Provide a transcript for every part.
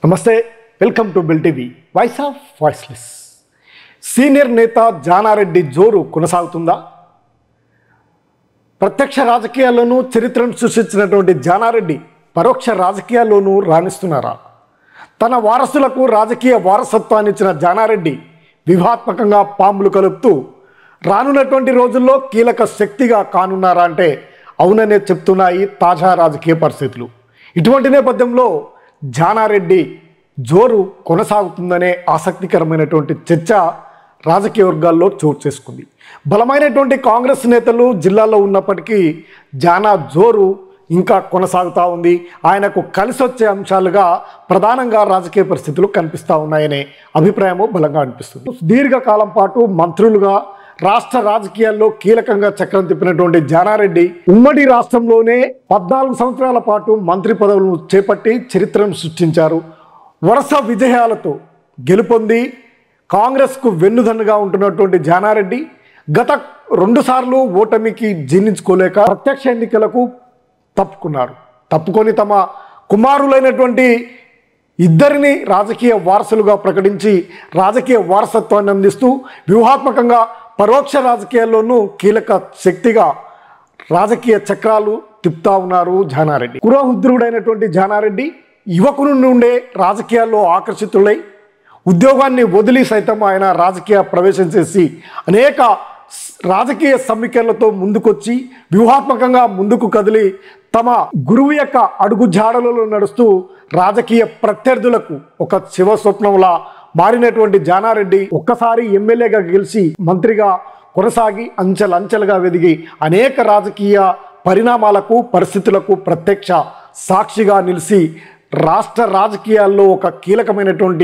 నమస్తే welcome to bill TV voice of voiceless senior నేత జానారెడ్డి జోరు కొనసాగుతుందా ప్రత్యక్ష రాజకీయాల్లోనూ చరిత్రను సృష్టించినటువంటి జానారెడ్డి పరోక్ష రాజకీయాల్లోనూ రాణిస్తున్నారా తన వారసులకు రాజకీయ వారసత్వాన్ని ఇచ్చిన జానారెడ్డి వ్యూహాత్మకంగా పాములు కలుపుతూ రానున్నటువంటి రోజుల్లో కీలక శక్తిగా కానున్నారా అంటే అవుననే చెప్తున్నాయి తాజా రాజకీయ పరిస్థితులు ఇటువంటి నేపథ్యంలో జానారెడ్డి జోరు కొనసాగుతుందనే ఆసక్తికరమైనటువంటి చర్చ రాజకీయ వర్గాల్లో చోటు చేసుకుంది బలమైనటువంటి కాంగ్రెస్ నేతలు జిల్లాలో ఉన్నప్పటికీ జానా జోరు ఇంకా కొనసాగుతూ ఉంది ఆయనకు కలిసి వచ్చే అంశాలుగా ప్రధానంగా రాజకీయ పరిస్థితులు కనిపిస్తూ ఉన్నాయనే అభిప్రాయము బలంగా అనిపిస్తుంది దీర్ఘకాలం పాటు మంత్రులుగా రాష్ట్ర రాజకీయాల్లో కీలకంగా చక్రం తిప్పినటువంటి జానారెడ్డి ఉమ్మడి రాష్ట్రంలోనే పద్నాలుగు సంవత్సరాల పాటు మంత్రి పదవులను చేపట్టి చరిత్రను సృష్టించారు వరుస విజయాలతో గెలుపొంది కాంగ్రెస్కు వెన్నుదన్నుగా ఉంటున్నటువంటి జానారెడ్డి గత రెండుసార్లు ఓటమికి జీర్ణించుకోలేక ప్రత్యక్ష ఎన్నికలకు తప్పుకున్నారు తప్పుకొని తమ కుమారులైనటువంటి ఇద్దరిని రాజకీయ వారసులుగా ప్రకటించి రాజకీయ వారసత్వాన్ని అందిస్తూ వ్యూహాత్మకంగా పరోక్ష రాజకీయాల్లోనూ కీలక శక్తిగా రాజకీయ చక్రాలు తిప్పుతా ఉన్నారు జానారెడ్డి కురహుద్రుడైనటువంటి జానారెడ్డి యువకుని నుండే రాజకీయాల్లో ఆకర్షితులై ఉద్యోగాన్ని వదిలి సైతం ఆయన రాజకీయ ప్రవేశం చేసి అనేక స్- రాజకీయ సమీకరణలతో ముందుకొచ్చి వ్యూహాత్మకంగా ముందుకు కదిలి తమ గురువు యొక్క అడుగు జాడలలో నడుస్తూ రాజకీయ ప్రత్యర్థులకు ఒక శివ స్వప్నంలా మారినటువంటి జానారెడ్డి ఒక్కసారి ఎమ్మెల్యేగా గెలిచి మంత్రిగా కొనసాగి అంచెలంచెలుగా వెదిగి అనేక రాజకీయ పరిణామాలకు పరిస్థితులకు ప్రత్యక్ష సాక్షిగా నిలిచి రాష్ట్ర రాజకీయాల్లో ఒక కీలకమైనటువంటి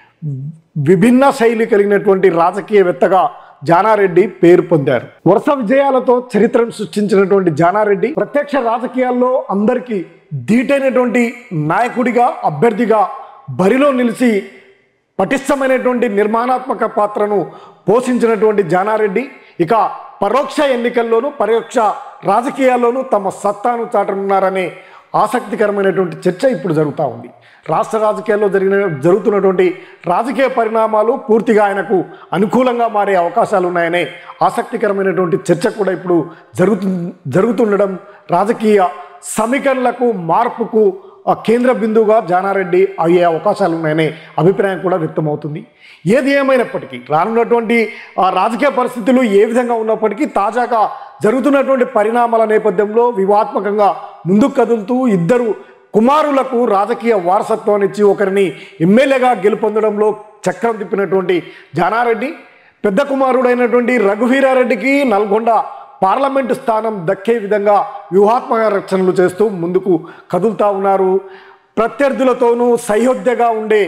విభిన్న శైలి కలిగినటువంటి రాజకీయవేత్తగా జానారెడ్డి పేరు పొందారు వరుస విజయాలతో చరిత్రను సృష్టించినటువంటి జానారెడ్డి ప్రత్యక్ష రాజకీయాల్లో అందరికీ ధీటైనటువంటి నాయకుడిగా అభ్యర్థిగా బరిలో నిలిచి పటిష్టమైనటువంటి నిర్మాణాత్మక పాత్రను పోషించినటువంటి జానారెడ్డి ఇక పరోక్ష ఎన్నికల్లోనూ పరోక్ష రాజకీయాల్లోనూ తమ సత్తాను చాటనున్నారనే ఆసక్తికరమైనటువంటి చర్చ ఇప్పుడు జరుగుతూ ఉంది రాష్ట్ర రాజకీయాల్లో జరిగిన జరుగుతున్నటువంటి రాజకీయ పరిణామాలు పూర్తిగా ఆయనకు అనుకూలంగా మారే అవకాశాలు ఉన్నాయనే ఆసక్తికరమైనటువంటి చర్చ కూడా ఇప్పుడు జరుగుతు జరుగుతుండడం రాజకీయ సమీకరణలకు మార్పుకు ఆ కేంద్ర బిందువుగా జానారెడ్డి అయ్యే అవకాశాలు ఉన్నాయనే అభిప్రాయం కూడా వ్యక్తమవుతుంది ఏది ఏమైనప్పటికీ రానున్నటువంటి ఆ రాజకీయ పరిస్థితులు ఏ విధంగా ఉన్నప్పటికీ తాజాగా జరుగుతున్నటువంటి పరిణామాల నేపథ్యంలో వివాత్మకంగా ముందుకు కదులుతూ ఇద్దరు కుమారులకు రాజకీయ వారసత్వాన్ని ఇచ్చి ఒకరిని ఎమ్మెల్యేగా గెలుపొందడంలో చక్రం తిప్పినటువంటి జానారెడ్డి పెద్ద కుమారుడైనటువంటి రఘువీరారెడ్డికి నల్గొండ పార్లమెంటు స్థానం దక్కే విధంగా వ్యూహాత్మక రచనలు చేస్తూ ముందుకు కదులుతూ ఉన్నారు ప్రత్యర్థులతోనూ సహోద్యగా ఉండే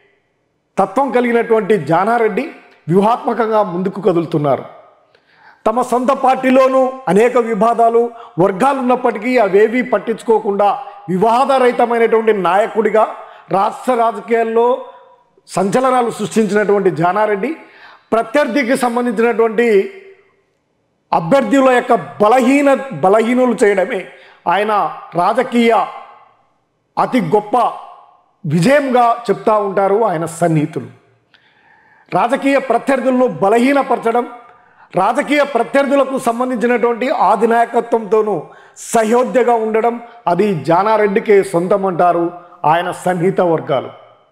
తత్వం కలిగినటువంటి జానారెడ్డి వ్యూహాత్మకంగా ముందుకు కదులుతున్నారు తమ సొంత పార్టీలోనూ అనేక వివాదాలు వర్గాలు ఉన్నప్పటికీ అవేవీ పట్టించుకోకుండా వివాదరహితమైనటువంటి నాయకుడిగా రాష్ట్ర రాజకీయాల్లో సంచలనాలు సృష్టించినటువంటి జానారెడ్డి ప్రత్యర్థికి సంబంధించినటువంటి అభ్యర్థుల యొక్క బలహీన బలహీనులు చేయడమే ఆయన రాజకీయ అతి గొప్ప విజయంగా చెప్తా ఉంటారు ఆయన సన్నిహితులు రాజకీయ ప్రత్యర్థులను బలహీనపరచడం రాజకీయ ప్రత్యర్థులకు సంబంధించినటువంటి ఆధినాయకత్వంతోనూ సహోద్యగా ఉండడం అది జానారెడ్డికే సొంతం అంటారు ఆయన సన్నిహిత వర్గాలు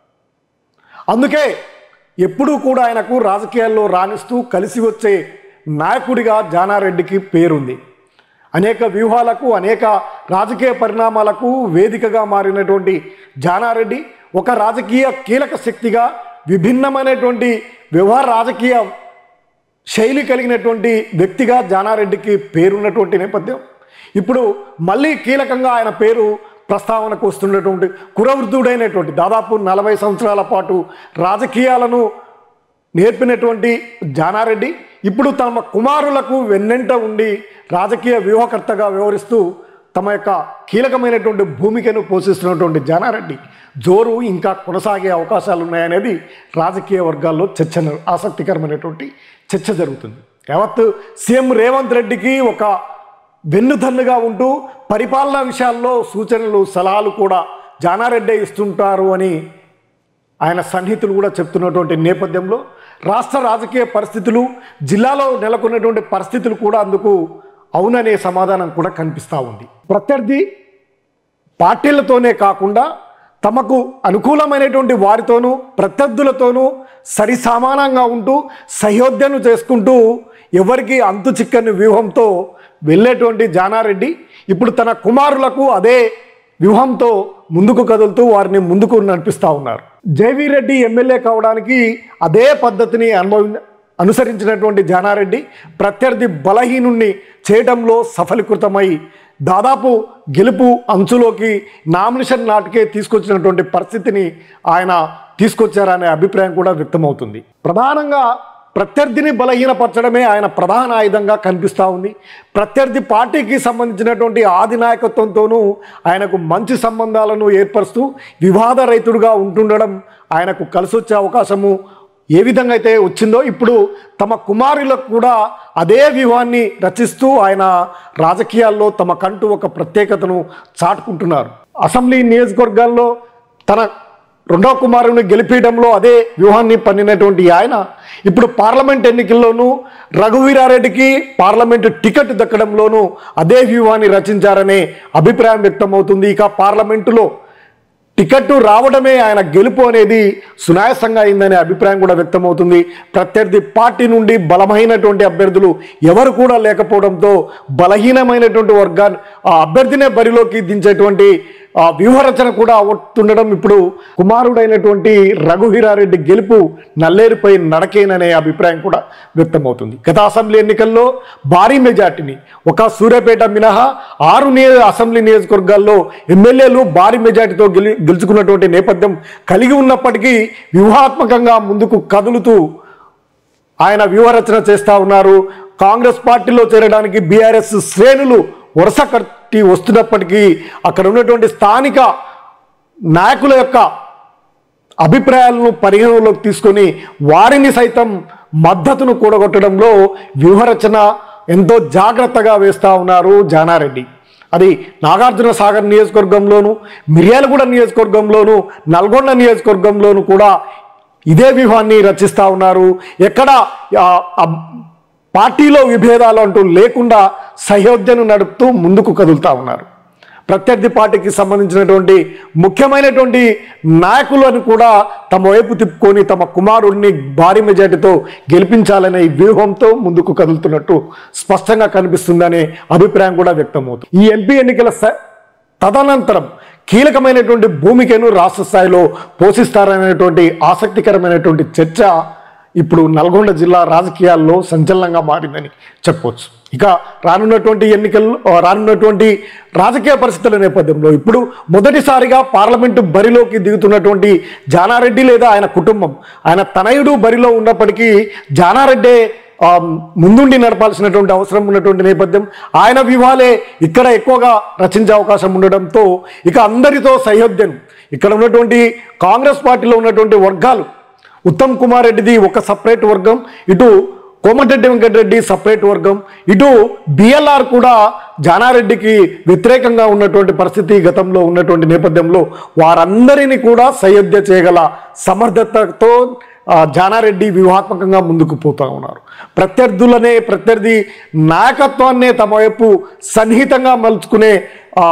అందుకే ఎప్పుడూ కూడా ఆయనకు రాజకీయాల్లో రాణిస్తూ కలిసి వచ్చే నాయకుడిగా జానారెడ్డికి పేరుంది అనేక వ్యూహాలకు అనేక రాజకీయ పరిణామాలకు వేదికగా మారినటువంటి జానారెడ్డి ఒక రాజకీయ కీలక శక్తిగా విభిన్నమైనటువంటి వ్యవహార రాజకీయ శైలి కలిగినటువంటి వ్యక్తిగా జానారెడ్డికి పేరున్నటువంటి నేపథ్యం ఇప్పుడు మళ్ళీ కీలకంగా ఆయన పేరు ప్రస్తావనకు వస్తున్నటువంటి కురవృద్ధుడైనటువంటి దాదాపు నలభై సంవత్సరాల పాటు రాజకీయాలను నేర్పినటువంటి జానారెడ్డి ఇప్పుడు తమ కుమారులకు వెన్నెంట ఉండి రాజకీయ వ్యూహకర్తగా వ్యవహరిస్తూ తమ యొక్క కీలకమైనటువంటి భూమికను పోషిస్తున్నటువంటి జానారెడ్డి జోరు ఇంకా కొనసాగే అవకాశాలు ఉన్నాయనేది రాజకీయ వర్గాల్లో చర్చ ఆసక్తికరమైనటువంటి చర్చ జరుగుతుంది యావత్ సీఎం రేవంత్ రెడ్డికి ఒక వెన్నుదన్నుగా ఉంటూ పరిపాలనా విషయాల్లో సూచనలు సలహాలు కూడా జానారెడ్డి ఇస్తుంటారు అని ఆయన సన్నిహితులు కూడా చెప్తున్నటువంటి నేపథ్యంలో రాష్ట్ర రాజకీయ పరిస్థితులు జిల్లాలో నెలకొన్నటువంటి పరిస్థితులు కూడా అందుకు అవుననే సమాధానం కూడా కనిపిస్తూ ఉంది ప్రత్యర్థి పార్టీలతోనే కాకుండా తమకు అనుకూలమైనటువంటి వారితోనూ ప్రత్యర్థులతోనూ సరి సమానంగా ఉంటూ సహయోధ్యను చేసుకుంటూ ఎవరికి అంతు చిక్కని వ్యూహంతో వెళ్ళేటువంటి జానారెడ్డి ఇప్పుడు తన కుమారులకు అదే వ్యూహంతో ముందుకు కదులుతూ వారిని ముందుకు నడిపిస్తూ ఉన్నారు జేవీ రెడ్డి ఎమ్మెల్యే కావడానికి అదే పద్ధతిని అనుభవి అనుసరించినటువంటి జానారెడ్డి ప్రత్యర్థి బలహీనుణ్ణి చేయడంలో సఫలీకృతమై దాదాపు గెలుపు అంచులోకి నామినేషన్ నాటికే తీసుకొచ్చినటువంటి పరిస్థితిని ఆయన తీసుకొచ్చారనే అభిప్రాయం కూడా వ్యక్తమవుతుంది ప్రధానంగా ప్రత్యర్థిని బలహీనపరచడమే ఆయన ప్రధాన ఆయుధంగా కనిపిస్తూ ఉంది ప్రత్యర్థి పార్టీకి సంబంధించినటువంటి ఆది నాయకత్వంతోనూ ఆయనకు మంచి సంబంధాలను ఏర్పరుస్తూ వివాద రైతుడుగా ఉంటుండడం ఆయనకు కలిసి వచ్చే అవకాశము ఏ విధంగా అయితే వచ్చిందో ఇప్పుడు తమ కుమారులకు కూడా అదే వ్యూహాన్ని రచిస్తూ ఆయన రాజకీయాల్లో తమకంటూ ఒక ప్రత్యేకతను చాటుకుంటున్నారు అసెంబ్లీ నియోజకవర్గాల్లో తన రెండవ కుమారుని గెలిపించడంలో అదే వ్యూహాన్ని పన్నినటువంటి ఆయన ఇప్పుడు పార్లమెంట్ ఎన్నికల్లోనూ రఘువీరారెడ్డికి పార్లమెంటు టికెట్ దక్కడంలోనూ అదే వ్యూహాన్ని రచించారనే అభిప్రాయం వ్యక్తమవుతుంది ఇక పార్లమెంటులో టికెట్ రావడమే ఆయన గెలుపు అనేది సునాయాసంగా అయిందనే అభిప్రాయం కూడా వ్యక్తమవుతుంది ప్రత్యర్థి పార్టీ నుండి బలమైనటువంటి అభ్యర్థులు ఎవరు కూడా లేకపోవడంతో బలహీనమైనటువంటి వర్గాన్ని ఆ అభ్యర్థినే బరిలోకి దించేటువంటి ఆ వ్యూహరచన కూడా అవుతుండడం ఇప్పుడు కుమారుడైనటువంటి రఘువీరారెడ్డి గెలుపు నల్లేరుపై నడకేననే అభిప్రాయం కూడా వ్యక్తమవుతుంది గత అసెంబ్లీ ఎన్నికల్లో భారీ మెజార్టీని ఒక సూర్యాపేట మినహా ఆరు నియోజ అసెంబ్లీ నియోజకవర్గాల్లో ఎమ్మెల్యేలు భారీ మెజార్టీతో గెలి గెలుచుకున్నటువంటి నేపథ్యం కలిగి ఉన్నప్పటికీ వ్యూహాత్మకంగా ముందుకు కదులుతూ ఆయన వ్యూహరచన చేస్తూ ఉన్నారు కాంగ్రెస్ పార్టీలో చేరడానికి బీఆర్ఎస్ శ్రేణులు వరుస కట్టి వస్తున్నప్పటికీ అక్కడ ఉన్నటువంటి స్థానిక నాయకుల యొక్క అభిప్రాయాలను పరిగణలోకి తీసుకొని వారిని సైతం మద్దతును కూడగొట్టడంలో వ్యూహరచన ఎంతో జాగ్రత్తగా వేస్తూ ఉన్నారు జానారెడ్డి అది నాగార్జున సాగర్ నియోజకవర్గంలోను మిర్యాలగూడ నియోజకవర్గంలోను నల్గొండ నియోజకవర్గంలోను కూడా ఇదే వ్యూహాన్ని రచిస్తూ ఉన్నారు ఎక్కడ ఆ, ఆ, పార్టీలో విభేదాలు అంటూ లేకుండా సహయోధ్యను నడుపుతూ ముందుకు కదులుతూ ఉన్నారు ప్రత్యర్థి పార్టీకి సంబంధించినటువంటి ముఖ్యమైనటువంటి నాయకులను కూడా తమ వైపు తిప్పుకొని తమ కుమారుడిని భారీ మెజార్టీతో గెలిపించాలనే ఈ వ్యూహంతో ముందుకు కదులుతున్నట్టు స్పష్టంగా కనిపిస్తుందనే అభిప్రాయం కూడా వ్యక్తమవుతుంది ఈ ఎంపీ ఎన్నికల స- తదనంతరం కీలకమైనటువంటి భూమికను రాష్ట్ర స్థాయిలో పోషిస్తారనేటువంటి ఆసక్తికరమైనటువంటి చర్చ ఇప్పుడు నల్గొండ జిల్లా రాజకీయాల్లో సంచలనంగా మారిందని చెప్పవచ్చు ఇక రానున్నటువంటి ఎన్నికల్లో ఆ, రానున్నటువంటి రాజకీయ పరిస్థితుల నేపథ్యంలో ఇప్పుడు మొదటిసారిగా పార్లమెంటు బరిలోకి దిగుతున్నటువంటి జానారెడ్డి లేదా ఆయన కుటుంబం ఆయన తనయుడు బరిలో ఉన్నప్పటికీ జానారెడ్డే ఆ, ముందుండి నడపాల్సినటువంటి అవసరం ఉన్నటువంటి నేపథ్యం ఆయన వ్యూహాలే ఇక్కడ ఎక్కువగా రచించే అవకాశం ఉండడంతో ఇక అందరితో సహయోధ్యం ఇక్కడ ఉన్నటువంటి కాంగ్రెస్ పార్టీలో ఉన్నటువంటి వర్గాలు ఉత్తమ్ కుమార్ రెడ్డిది ఒక సపరేట్ వర్గం ఇటు కోమటిరెడ్డి వెంకటరెడ్డి సపరేట్ వర్గం ఇటు బిఎల్ఆర్ కూడా జానారెడ్డికి వ్యతిరేకంగా ఉన్నటువంటి పరిస్థితి గతంలో ఉన్నటువంటి నేపథ్యంలో వారందరినీ కూడా సయోధ్య చేయగల సమర్థతతో ఆ, జానారెడ్డి వ్యూహాత్మకంగా ముందుకు పోతూ ఉన్నారు ప్రత్యర్థులనే ప్రత్యర్థి నాయకత్వాన్నే తమ వైపు సన్నిహితంగా మలుచుకునే ఆ,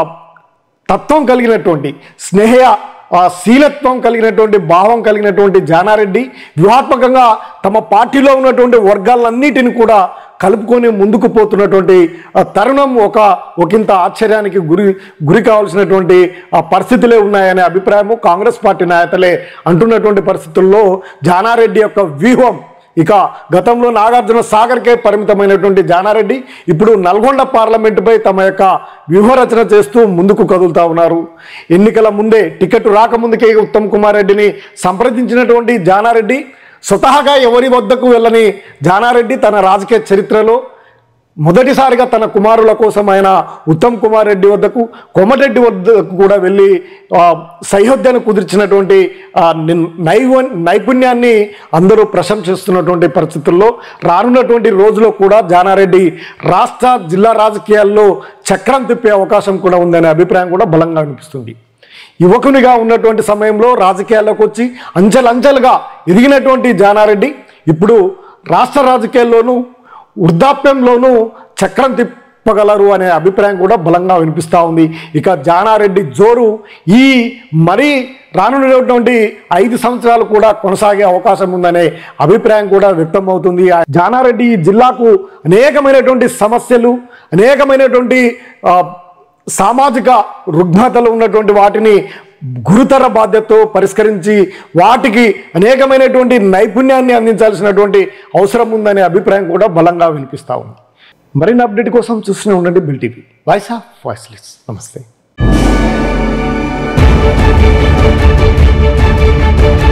తత్వం కలిగినటువంటి స్నేహ ఆ శీలత్వం కలిగినటువంటి భావం కలిగినటువంటి జానారెడ్డి వ్యూహాత్మకంగా తమ పార్టీలో ఉన్నటువంటి వర్గాలన్నిటిని కూడా కలుపుకొని ముందుకు పోతున్నటువంటి ఆ తరుణం ఒక ఒకంత ఆశ్చర్యానికి గురి గురి కావాల్సినటువంటి ఆ పరిస్థితులే ఉన్నాయనే అభిప్రాయము కాంగ్రెస్ పార్టీ నాయకులే అంటున్నటువంటి పరిస్థితుల్లో జానారెడ్డి యొక్క వ్యూహం ఇక గతంలో నాగార్జున సాగర్కే పరిమితమైనటువంటి జానారెడ్డి ఇప్పుడు నల్గొండ పార్లమెంటుపై తమ యొక్క వ్యూహరచన చేస్తూ ముందుకు కదులుతా ఉన్నారు ఎన్నికల ముందే టికెట్ రాకముందుకే ఉత్తమ్ కుమార్ రెడ్డిని సంప్రదించినటువంటి జానారెడ్డి స్వతహాగా ఎవరి వద్దకు వెళ్ళని జానారెడ్డి తన రాజకీయ చరిత్రలో మొదటిసారిగా తన కుమారుల కోసం ఆయన ఉత్తమ్ కుమార్ రెడ్డి వద్దకు కోమటిరెడ్డి వద్దకు కూడా వెళ్ళి ఆ, సహోద్యను కుదిర్చినటువంటి ఆ, నిన్- నైవ నైపుణ్యాన్ని అందరూ ప్రశంసిస్తున్నటువంటి పరిస్థితుల్లో రానున్నటువంటి రోజులో కూడా జానారెడ్డి రాష్ట్ర జిల్లా రాజకీయాల్లో చక్రం తిప్పే అవకాశం కూడా ఉందనే అభిప్రాయం కూడా బలంగా అనిపిస్తుంది యువకునిగా ఉన్నటువంటి సమయంలో రాజకీయాల్లోకి వచ్చి అంచెలంచెలుగా ఎదిగినటువంటి జానారెడ్డి ఇప్పుడు రాష్ట్ర రాజకీయాల్లోనూ వృద్ధాప్యంలోనూ చక్రం తిప్పగలరు అనే అభిప్రాయం కూడా బలంగా వినిపిస్తూ ఉంది ఇక జానారెడ్డి జోరు ఈ మరీ రానున్నటువంటి ఐదు సంవత్సరాలు కూడా కొనసాగే అవకాశం ఉందనే అభిప్రాయం కూడా వ్యక్తమవుతుంది ఆ జానారెడ్డి ఈ జిల్లాకు అనేకమైనటువంటి సమస్యలు అనేకమైనటువంటి ఆ, సామాజిక రుగ్మతలు ఉన్నటువంటి వాటిని గురుతర బాధ్యతతో పరిష్కరించి వాటికి అనేకమైనటువంటి నైపుణ్యాన్ని అందించాల్సినటువంటి అవసరం ఉందనే అభిప్రాయం కూడా బలంగా వినిపిస్తూ ఉంది మరిన్ని అప్డేట్ కోసం చూస్తూనే ఉండండి bill TV voice of voiceless నమస్తే